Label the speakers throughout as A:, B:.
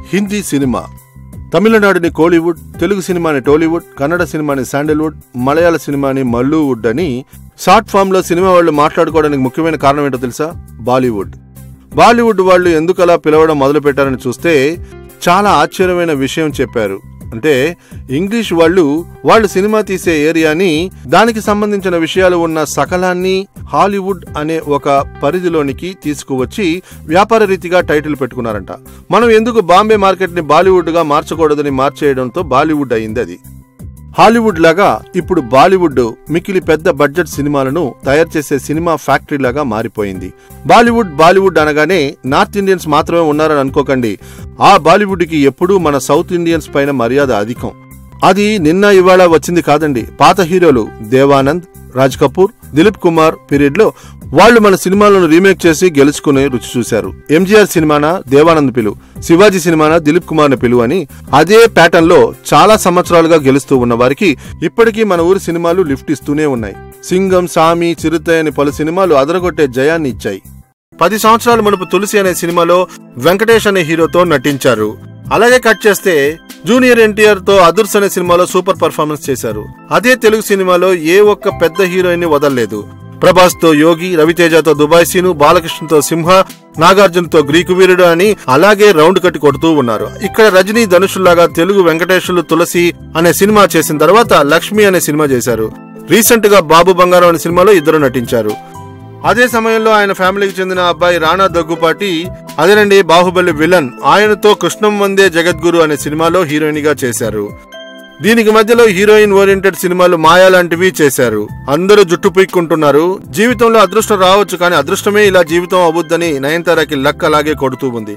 A: Hindi cinema తమిళనాడుని కోలీవుడ్ తెలుగు సినిమాని టాలీవుడ్ కన్నడ సినిమాని శాండల్వుడ్ మలయాళ సినిమాని మల్లూవుడ్ అని షార్ట్ ఫామ్ లో సినిమా వాళ్ళు మాట్లాడుకోవడానికి ముఖ్యమైన కారణం ఏంటో తెలుసా బాలీవుడ్ బాలీవుడ్ వాళ్ళు ఎందుకు అలా పిలవడం మొదలు పెట్టారని చూస్తే చాలా ఆశ్చర్యమైన విషయం చెప్పారు అంటే ఇంగ్లీష్ వాళ్ళు వాళ్ళు సినిమా తీసే ఏరియాని దానికి సంబంధించిన విషయాలు ఉన్న సకలాన్ని హాలీవుడ్ అనే ఒక పరిధిలోనికి తీసుకువచ్చి వ్యాపార రీతిగా టైటిల్ పెట్టుకున్నారంట మనం ఎందుకు బాంబే మార్కెట్ ని బాలీవుడ్ గా మార్చకూడదని మార్చేయడంతో బాలీవుడ్ అయింది అది హాలీవుడ్ లాగా ఇప్పుడు బాలీవుడ్ మికిలి పెద్ద బడ్జెట్ సినిమాలను తయారు చేసే సినిమా ఫ్యాక్టరీ లాగా మారిపోయింది బాలీవుడ్ బాలీవుడ్ అనగానే నార్త్ ఇండియన్స్ మాత్రమే ఉన్నారని అనుకోకండి ఆ బాలీవుడ్ కి ఎప్పుడూ మన సౌత్ ఇండియన్స్ పైన మర్యాద అధికం అది నిన్న ఇవాళ వచ్చింది కాదండి పాత హీరోలు దేవానంద్ రాజ్ కపూర్ దిలీప్ కుమార్ పీరియడ్ లో వాళ్ళు మన సినిమాలను రీమేక్ చేసి గెలుచుకునే రుచి చూశారు ఎంజీఆర్ సినిమానా దేవానంద్ పిలు శివాజీ సినిమానా దిలీప్ కుమార్ పిలు అని అదే ప్యాటర్న్ లో చాలా సంవత్సరాలుగా గెలుస్తూ ఉన్న వారికి ఇప్పటికీ మన ఊరి సినిమాలు లిఫ్ట్ ఇస్తూనే ఉన్నాయి సింగం సామి చిరుత అని పలు సినిమాలు అదరగొట్టే జయాన్ని ఇచ్చాయి పది సంవత్సరాల మునుపు తులసి అనే సినిమాలో వెంకటేష్ అనే హీరోతో నటించారు అలాగే కట్ చేస్తే జూనియర్ ఎన్టీఆర్ తో అదుర్స్ అనే సినిమాలో సూపర్ పర్ఫార్మెన్స్ చేశారు అదే తెలుగు సినిమాలో ఏ ఒక్క పెద్ద హీరోయిన్ ని వదలలేదు ప్రభాస్ తో యోగి రవితేజతో దుబాయ్ సీను బాలకృష్ణతో సింహ నాగార్జున తో గ్రీకు వీరుడు అని అలాగే రౌండ్ కట్టి కొడుతూ ఉన్నారు ఇక్కడ రజనీ ధనుషుల్లాగా తెలుగు వెంకటేశ్వరులు తులసి అనే సినిమా చేసిన తర్వాత లక్ష్మి అనే సినిమా చేశారు రీసెంట్ గా బాబు బంగారం అనే సినిమాలో ఇద్దరు నటించారు అదే సమయంలో ఆయన ఫ్యామిలీకి చెందిన అబ్బాయి రాణా దగ్గుపాటి అదేనండి బాహుబలి విలన్ ఆయనతో కృష్ణం వందే జగద్గురు అనే సినిమాలో హీరోయిన్ గా చేశారు దీనికి మధ్యలో హీరోయిన్ ఓరియంటెడ్ సినిమాలు మాయా లాంటివి చేశారు అందరూ జుట్టు పీక్కుంటున్నారు జీవితంలో అదృష్టం రావచ్చు కానీ అదృష్టమే ఇలా జీవితం అవ్వద్దని నయనతారకి లక్ అలాగే కొడుతూ ఉంది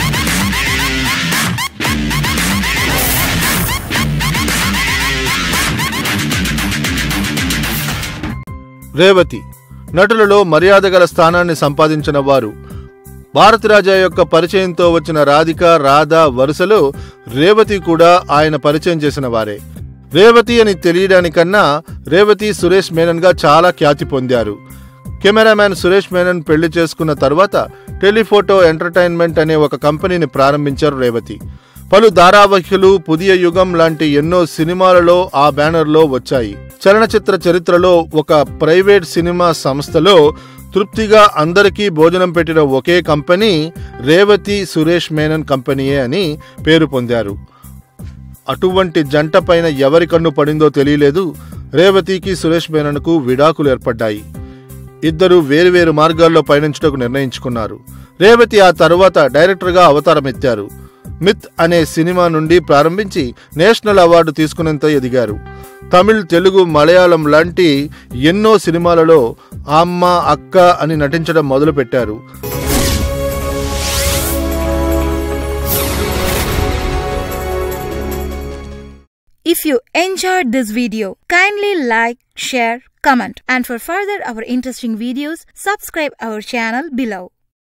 A: రేవతి నటులలో మర్యాద గల స్థానాన్ని సంపాదించిన వారు భారతిరాజా యొక్క పరిచయంతో వచ్చిన రాధిక రాధ వరుసలో రేవతి కూడా ఆయన పరిచయం చేసిన వారే రేవతి అని తెలియడానికన్నా రేవతి సురేష్ మేనన్ గా చాలా ఖ్యాతి పొందారు కెమెరామ్యాన్ సురేష్ మేనన్ పెళ్లి చేసుకున్న తర్వాత టెలిఫోటో ఎంటర్టైన్మెంట్ అనే ఒక కంపెనీని ప్రారంభించారు రేవతి పలు ధారావాహికలు పుదియ యుగం లాంటి ఎన్నో సినిమాలలో ఆ బ్యానర్లో వచ్చాయి చలనచిత్ర చరిత్రలో ఒక ప్రైవేట్ సినిమా సంస్థలో తృప్తిగా అందరికీ భోజనం పెట్టిన ఒకే కంపెనీ రేవతి సురేష్ మేనన్ కంపెనీయే అని పేరు పొందారు అటువంటి జంట పైన ఎవరి కన్ను పడిందో తెలియలేదు రేవతికి సురేష్ మేనన్కు విడాకులు ఏర్పడ్డాయి ఇద్దరు వేరువేరు మార్గాల్లో పయనించుటకు నిర్ణయించుకున్నారు రేవతి ఆ తరువాత డైరెక్టర్గా అవతారం ఎత్తారు మిత్ అనే సినిమా నుండి ప్రారంభించి నేషనల్ అవార్డు తీసుకునేంత ఎదిగారు తమిళ్ తెలుగు మలయాళం లాంటి ఎన్నో సినిమాలలో అమ్మ అక్క అని నటించడం మొదలుపెట్టారు
B: If you enjoyed this video, kindly like, share, comment and for further our interesting videos, subscribe our channel below.